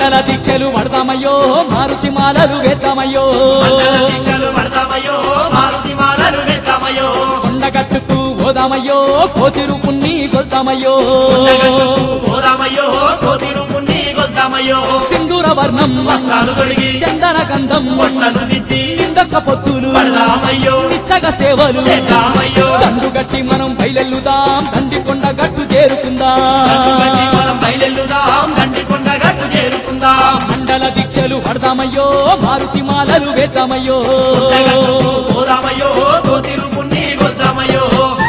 మండల దీక్షలు పడతామయ్యో మారుతి మాలలు వేద్దామయ్యో మండల దీక్షలు పడతామయ్యో మారుతి మాలలు వేద్దామయ్యో కొండగట్టుకు పోదామయ్యో కోతిరు పున్ని కొల్తామయ్యో కొండగట్టుకు పోదామయ్యో కోతిరు పుణ్ణి కొద్దామయ్యో సింధూర వర్ణం వస్త్రాలు తొడిగి చందన గంధం పొట్టలు దిద్ది కిందొక్క పొత్తులు పడదామయ్యో నిష్టగా సేవలు చేద్దామయ్యో దండు గట్టి మనం బయలెల్లుదాం దండి కొండ గట్టు గట్టి చేరుకుందాం మనం బయలెల్లుదాం దండి కొండ గట్టు చేరుకుందాం మండల దీక్షలు పడదామయ్యో మారుతి మాలలు వేద్దామయ్యో కొండగట్టుకు పోదామయ్యో కోతిరు పుణ్ణి కొద్దామయ్యో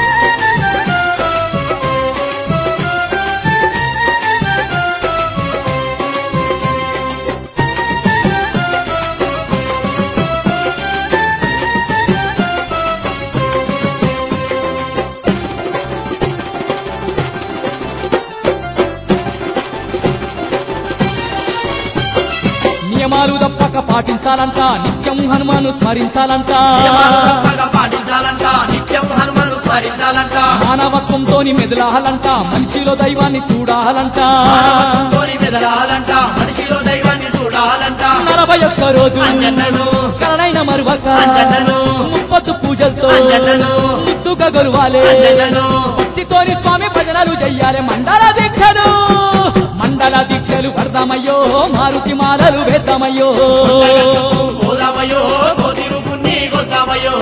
నియమాలు తప్పక పాటించాలంట నిత్యం హనుమాను స్మరించాలంట నియమాలు తప్పక పాటించాలంట నిత్యం హనుమను స్మరించాలంట మానవత్వంతోని మెదలాలంట మనిషిలో దైవాన్ని చూడాలంట మానవత్వంతోని మెదలాలంట మనిషిలో దైవాన్ని చూడాలంట నలభై ఒక్క రోజు అంజన్నను కరణైన మరువక అంజన్నను ముప్పత్తు పూజలతో అంజన్నను ముద్దుగా గొలువాలే అంజన్నను భక్తితోని స్వామి భజనలు చెయ్యాలి మండల దీక్షలు మండల దీక్షలు పడదామయ్యో మారుతి మాలలు వేద్దామయ్యో కొండగట్టుకు పోదామయ్యో కోతిరు పుణ్ణి కొద్దామయ్యో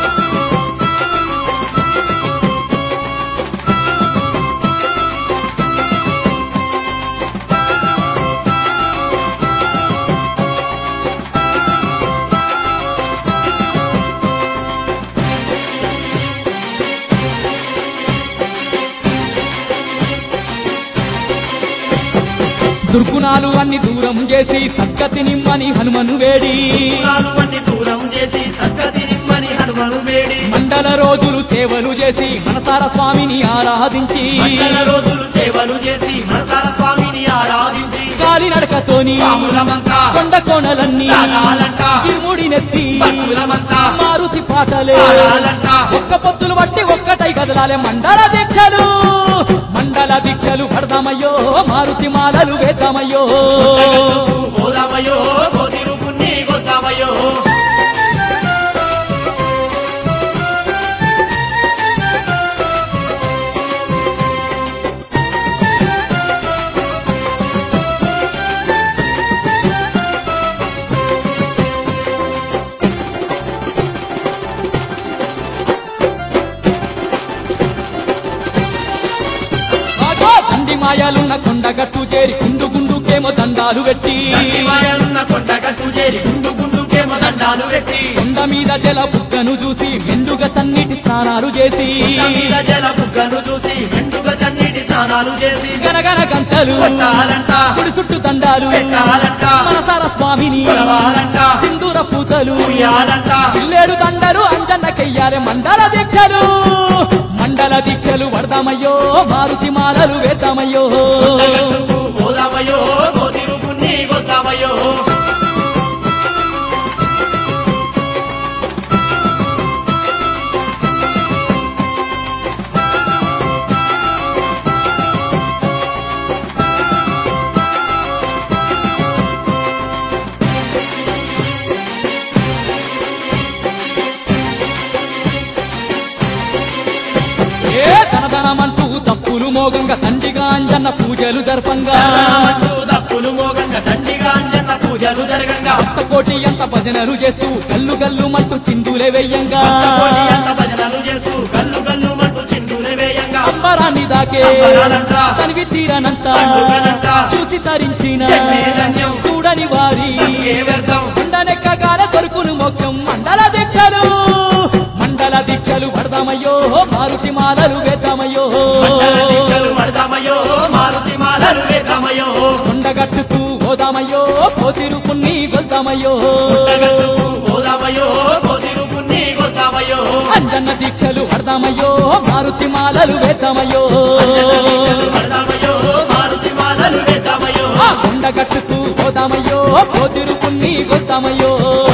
దుర్గుణాలు అన్ని దూరం చేసి సద్గతి నిమ్మని హనుమను వేడి కులాలు అన్ని దూరం చేసి సత్కతి నిమ్మని హనుమను వేడి మండల రోజులు సేవలు చేసి మనసార స్వామిని ఆరాధించి మండల రోజులు సేవలు చేసి మనసార స్వామిని ఆరాధించి కాలినడకతోని స్వాములమంతా కొండ కోణలన్నీ తాగాలంట ఇరుముడినెత్తి భక్తులమంతా మారుతి పాటలే పాడాలంట ఒక్క పొత్తులు బట్టి ఒక్కటై కదలాలే మండల దీక్షలు మండల దీక్షలు పడదామయ్యో మారుతి మాలలు వేద్దామయ్యో కొండగట్టుకు పోదామయ్యో కోతిరు పుణ్ణి కొద్దామయ్యో ఆగో! దండి మాయాలున్న కొండగట్టు చేరి గుండు గుండుకేమో దండాలు పెట్టి తండ్రి మాయలున్న కొండగట్టు చేరి గుండు గుండుకేమో దండాలు పెట్టి కొండ మీద జల బుగ్గను చూసి మెండుగా సన్నిటి స్నానాలు చేసి కొండ మీద జల బుగ్గను చూసి మెండుగా చన్నీటి స్నానాలు చేసి గనగన గంటలు కొట్టాలంట గుడి చుట్టూ దండాలు పెట్టాలంట మనసార స్వామిని కొలవాలంట సింధూర పూతలు ఉయ్యాలంట పిల్లేడు దండలు అంజన్నకెయ్యాలి మండల దీక్షలు మండల దీక్షలు పడదామయ్యో మారుతి మాలలు వేద్దామయ్యో కొండగట్టుకు పోదామయ్యో కోతిరు పుణ్ణి కొద్దామయ్యో ఏ ధనధనమంటూ తప్పులు మోగంగా తండ్రిగా అంజన్న పూజలు జరపంగా అంటూ దప్పులు మోగంగా దండిగా అంజన్న పూజలు జరగంగా భక్త కోటి ఎంత భజనలు చేస్తూ గల్లు గల్లు మంటూ చిందులే వెయ్యంగా కోటి అంత భజనలు చేస్తూ కల్లు కల్లు మంటూ చిందులే వేయంగా అంబరాన్ని దాకే అంబరాలంట, తనివి తీరనంత పండుగనంట, చూసి తరించిన జన్మే ధన్యం, చూడని వారి ఏ వ్యర్థం కొండనెక్కగానే దొరుకును మోక్షం మండల దీక్షలు మండల దీక్షలు పడదామయ్యో మారుతి మాలలు వేద్దామయ్యో మండల దీక్షలు పడదామయ్యో మారుతి మాలలు వేద్దామయ్యో కొండగట్టుకు పోదామయ్యో కోతిరు పున్ని గొల్దామయ్యో కొండగట్టుకు పోదామయ్యో కోతిరు పుణ్ణి కొద్దామయ్యో అంజన్న దీక్షలు పడదామయ్యో మారుతి మాలలు వేద్దామయ్యో అంజన్న దీక్షలు పడదామయ్యో మారుతి మాలలు వేద్దామయ్యో ఆ కొండగట్టుకు పోదామయ్యో కోతిరు పున్ని గొల్దామయ్యో